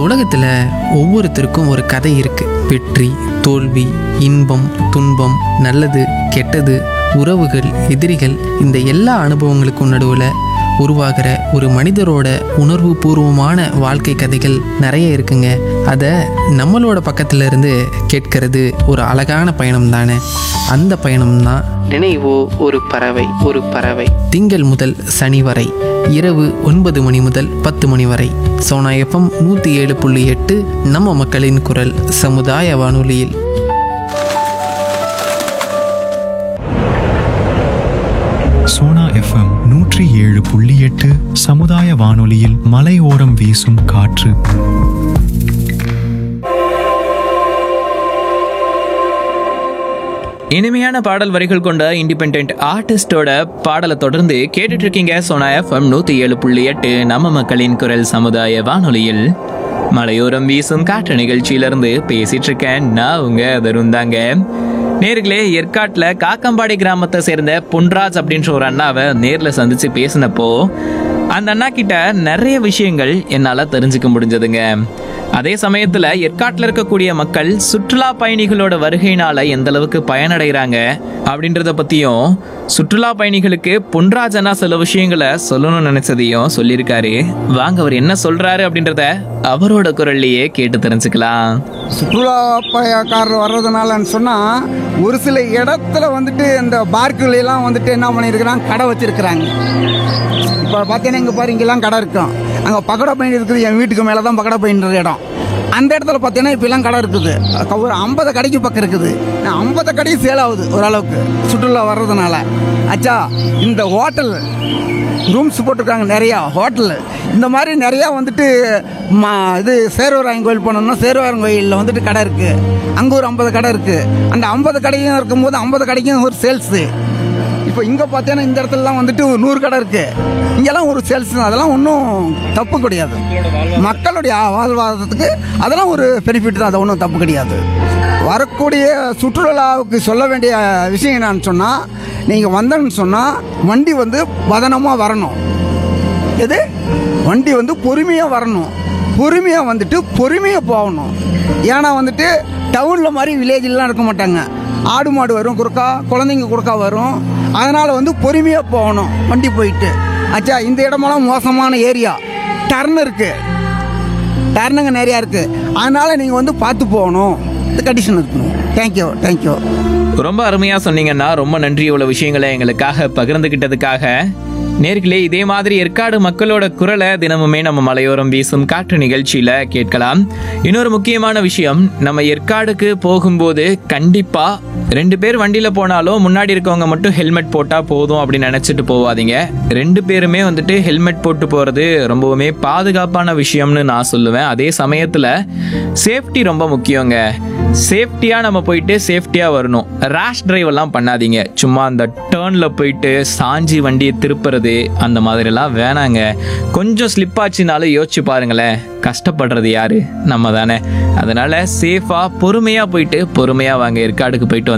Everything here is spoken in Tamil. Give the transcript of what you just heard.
உலகத்தில் ஒவ்வொருத்தருக்கும் ஒரு கதை இருக்கு வெற்றி தோல்வி இன்பம் துன்பம் நல்லது கெட்டது உறவுகள் எதிரிகள் இந்த எல்லா அனுபவங்களுக்கும் நடுவில் உருவாகிற ஒரு மனிதரோட உணர்வு பூர்வமான வாழ்க்கை கதைகள் நிறைய இருக்குங்க அதை நம்மளோட பக்கத்துல இருந்து கேட்கறது ஒரு அழகான பயணம் தானே அந்த பயணம் தான் நினைவோ ஒரு பறவை ஒரு பறவை திங்கள் முதல் சனி வரை இரவு ஒன்பது மணி முதல் பத்து மணி வரை சோனா எஃப்எம் நூற்றி ஏழு புள்ளி எட்டு நம்ம மக்களின் குரல் சமுதாய வானொலியில் சோனா எஃப்எம் நூற்றி ஏழு புள்ளி எட்டு சமுதாய வானொலியில் மலையோரம் வீசும் காற்று இனிமையான பாடல் வரிகள் கொண்ட இண்டிபெண்ட் ஆர்டிஸ்டோட பாடலை தொடர்ந்து கேட்டுட்டு இருக்கீங்க சோனா எஃப்எம் நூத்தி ஏழு புள்ளி எட்டு நம்ம மக்களின் குரல் சமுதாய வானொலியில் மலையோரம் வீசும் காற்று நிகழ்ச்சியிலிருந்து பேசிட்டு இருக்கேன் நான் உங்க தருந்தாங்க நேர்களே ஏற்காட்டில் காக்கம்பாடி கிராமத்தை சேர்ந்த பொன்ராஜ் அப்படின்ற ஒரு அண்ணாவை நேரில் சந்திச்சு பேசினப்போ அந்த அண்ணா கிட்ட நிறைய விஷயங்கள் என்னால் தெரிஞ்சுக்க முடிஞ்சதுங்க அதே சமயத்துல ஏற்காட்டில் இருக்கக்கூடிய மக்கள் சுற்றுலா பயணிகளோட வருகையினால எந்த அளவுக்கு பயனடைகிறாங்க அப்படின்றத பத்தியும் சுற்றுலா பயணிகளுக்கு பொன்ராஜனா சில விஷயங்களை சொல்லணும்னு நினைச்சதையும் சொல்லியிருக்காரு வாங்க அவர் என்ன சொல்றாரு அப்படின்றத அவரோட குரல்லையே கேட்டு தெரிஞ்சுக்கலாம் சுற்றுலா பயக்காரர் வர்றதுனாலன்னு சொன்னால் ஒரு சில இடத்துல வந்துட்டு இந்த பார்க்குலாம் வந்துட்டு என்ன பண்ணியிருக்கிறாங்க கடை வச்சிருக்கிறாங்க இப்போ பார்த்தீங்கன்னா இங்கே பாரு இங்கெல்லாம் கடை இருக்கும் அங்கே பக்கடை பையன் இருக்குது என் வீட்டுக்கு மேலே தான் பக்கடை பையன்ற இடம் அந்த இடத்துல பார்த்தீங்கன்னா இப்பெல்லாம் கடை இருக்குது அக்க- ஒரு ஐம்பது கடைக்கு பக்கம் இருக்குது ஐம்பது கடையும் சேல் ஆகுது ஓரளவுக்கு சுற்றுலா வர்றதுனால அச்சா இந்த ஹோட்டல் ரூம்ஸ் போட்டிருக்காங்க நிறையா ஹோட்டல் இந்த மாதிரி நிறையா வந்துட்டு மா இது சேர்வராயன் கோயில் போனோம்னா சேர்வராயன் கோயிலில் வந்துட்டு கடை இருக்குது அங்கே ஒரு ஐம்பது கடை இருக்குது அந்த ஐம்பது கடையும் இருக்கும்போது ஐம்பது கடைக்கும் ஒரு சேல்ஸு இப்போ இங்கே பார்த்தீங்கன்னா இந்த இடத்துலலாம் வந்துட்டு ஒரு நூறு கடை இருக்குது இங்கெல்லாம் ஒரு சேல்ஸ் அதெல்லாம் ஒன்றும் தப்பு கிடையாது மக்களுடைய வாழ்வாதாரத்துக்கு அதெல்லாம் ஒரு பெனிஃபிட் தான் அது ஒன்றும் தப்பு கிடையாது வரக்கூடிய சுற்றுலாவுக்கு சொல்ல வேண்டிய விஷயம் என்னன்னு சொன்னால் நீங்கள் வந்தேன்னு சொன்னால் வண்டி வந்து பதனமாக வரணும் எது வண்டி வந்து பொறுமையாக வரணும் பொறுமையாக வந்துட்டு பொறுமையாக போகணும் ஏன்னா வந்துட்டு டவுனில் மாதிரி வில்லேஜ்லாம் இருக்க மாட்டாங்க ஆடு மாடு வரும் குறுக்கா குழந்தைங்க குறுக்கா வரும் அதனால் வந்து பொறுமையாக போகணும் வண்டி போயிட்டு அச்சா இந்த இடமெல்லாம் மோசமான ஏரியா டர்ன் இருக்குது டர்னுங்க நிறையா இருக்குது அதனால் நீங்கள் வந்து பார்த்து போகணும் இந்த கண்டிஷன் இருக்கணும் தேங்க்யூ தேங்க்யூ ரொம்ப அருமையா சொன்னீங்கன்னா ரொம்ப நன்றி இவ்வளவு விஷயங்களை எங்களுக்காக பகிர்ந்துகிட்டதுக்காக நேர்களே இதே மாதிரி ஏற்காடு மக்களோட குரலை தினமுமே நம்ம மலையோரம் வீசும் காற்று நிகழ்ச்சியில கேட்கலாம் இன்னொரு முக்கியமான விஷயம் நம்ம ஏற்காடுக்கு போகும்போது கண்டிப்பா ரெண்டு பேர் வண்டியில போனாலும் முன்னாடி இருக்கவங்க மட்டும் ஹெல்மெட் போட்டா போதும் அப்படின்னு நினைச்சிட்டு போவாதீங்க ரெண்டு பேருமே வந்துட்டு ஹெல்மெட் போட்டு போறது ரொம்பவுமே பாதுகாப்பான விஷயம்னு நான் சொல்லுவேன் அதே சமயத்துல சேஃப்டி ரொம்ப முக்கியங்க சேஃப்டியாக நம்ம போயிட்டு சேஃப்டியாக வரணும் ரேஷ் டிரைவ் எல்லாம் பண்ணாதீங்க சும்மா அந்த டேர்னில் போயிட்டு சாஞ்சி வண்டியை திருப்புறது அந்த மாதிரிலாம் வேணாங்க கொஞ்சம் ஸ்லிப் ஆச்சுனாலும் யோசிச்சு பாருங்களேன் கஷ்டப்படுறது யாரு நம்ம தானே அதனால சேஃபாக பொறுமையாக போயிட்டு பொறுமையாக வாங்க ஏற்காடுக்கு போயிட்டு வந்து